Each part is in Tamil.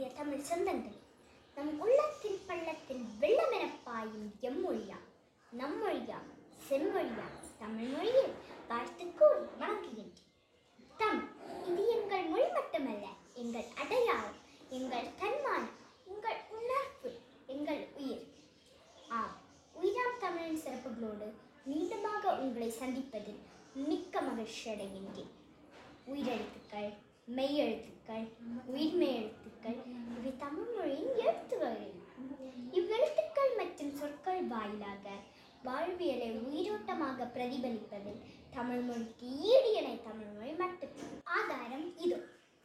இனிய தமிழ் சொந்தங்களே நம் உள்ளத்தின் பள்ளத்தில் வெள்ளமென பாயும் எம்மொழியா நம்மொழியா செம்மொழியா தமிழ் மொழியில் வாழ்த்துக்கூர் வணங்குகின்றேன் தமிழ் இது எங்கள் மொழி மட்டுமல்ல எங்கள் அடையாளம் எங்கள் தன்மானம் எங்கள் உணர்வு எங்கள் உயிர் ஆம் உயிராம் தமிழின் சிறப்புகளோடு மீண்டுமாக உங்களை சந்திப்பதில் மிக்க மகிழ்ச்சி அடைகின்றேன் உயிரெழுத்துக்கள் மெய்யெழுத்துக்கள் உயிர்மெய் எழுத்துக்கள் இவை தமிழ் மொழியின் எழுத்து வகைகள் இவ்வெழுத்துக்கள் மற்றும் சொற்கள் வாயிலாக வாழ்வியலை உயிரோட்டமாக பிரதிபலிப்பதில் தமிழ் மொழிக்கு ஈடு இணை தமிழ் மொழி மட்டும் ஆதாரம் இதோ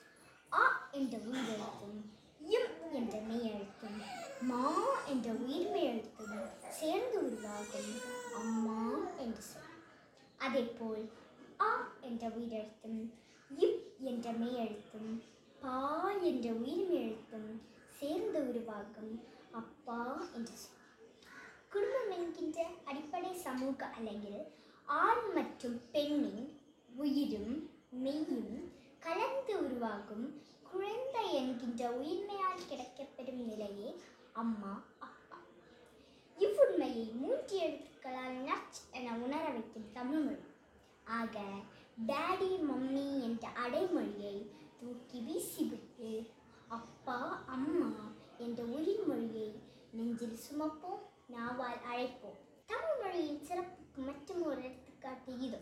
ஆ என்ற உயிரெழுத்தும் இம் என்ற மெய்யெழுத்தும் மா என்ற உயிர்மெய் எழுத்தும் சேர்ந்து உருவாகும் அம்மா என்று சொல் அதேபோல் ஆ என்ற உயிரெழுத்தும் இப் என்ற மெய்யெழுத்தும் பா என்ற உயிர்மெய் எழுத்தும் சேர்ந்து உருவாகும் அப்பா என்று சொல் குடும்பம் என்கின்ற அடிப்படை சமூக அலகில் ஆண் மற்றும் பெண்ணின் உயிரும் மெய்யும் கலந்து உருவாகும் குழந்தை என்கின்ற உயிர்மையால் கிடைக்கப்பெறும் நிலையே அம்மா அப்பா இவ்வுண்மையை மூன்று எழுத்துக்களால் நச் என உணர வைக்கும் தமிழ்மொழி ஆக டாடி மம்மி என்ற அடைமொழியை தூக்கி வீசிவிட்டு அப்பா அம்மா என்ற உயிர்மொழியை நெஞ்சில் சுமப்போம் நாவால் அழைப்போம் தமிழ் மொழியின் சிறப்புக்கு மற்றும் ஒரு எடுத்துக்காட்டு இது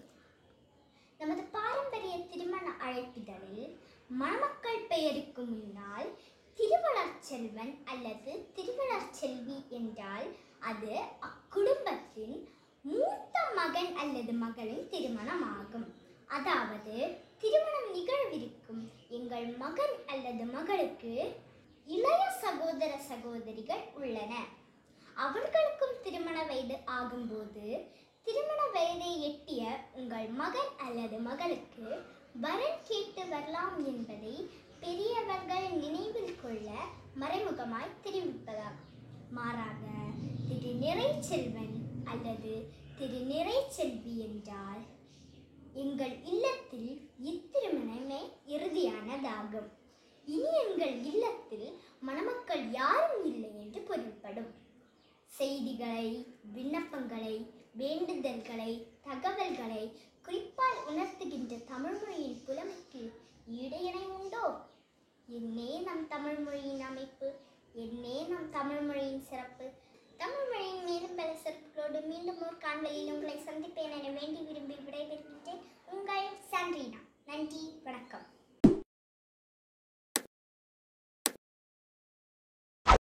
நமது பாரம்பரிய திருமண அழைப்பிதழில் மணமக்கள் பெயருக்கு முன்னால் திருவளர் செல்வன் அல்லது திருவளர் செல்வி என்றால் அது அக்குடும்பத்தின் மூத்த மகன் அல்லது மகளின் திருமணம் ஆகும் அதாவது திருமணம் நிகழவிருக்கும் எங்கள் மகன் அல்லது மகளுக்கு இளைய சகோதர சகோதரிகள் உள்ளன அவர்களுக்கும் திருமண வயது ஆகும்போது திருமண வயதை எட்டிய உங்கள் மகன் அல்லது மகளுக்கு வரன் கேட்டு வரலாம் என்பதை பெரியவர்கள் நினைவில் கொள்ள மறைமுகமாய் தெரிவிப்பதாகும் மாறாக திரு நிறைச்செல்வன் அல்லது திரு நிறைச்செல்வி என்றால் எங்கள் இல்லத்தில் இத்திருமணமே இறுதியானதாகும் இனி எங்கள் இல்லத்தில் மணமக்கள் யாரும் இல்லை என்று பொருள்படும் செய்திகளை விண்ணப்பங்களை வேண்டுதல்களை தகவல்களை குறிப்பால் உணர்த்துகின்ற தமிழ்மொழியின் புலமைக்கு ஈடு இணை உண்டோ என்னே நம் தமிழ்மொழியின் அமைப்பு என்னே நம் தமிழ்மொழியின் சிறப்பு தமிழ்மொழியின் மேலும் பல சிறப்புகளோடு மீண்டும் ஒரு காண்பையில் உங்களை சந்திப்பேன்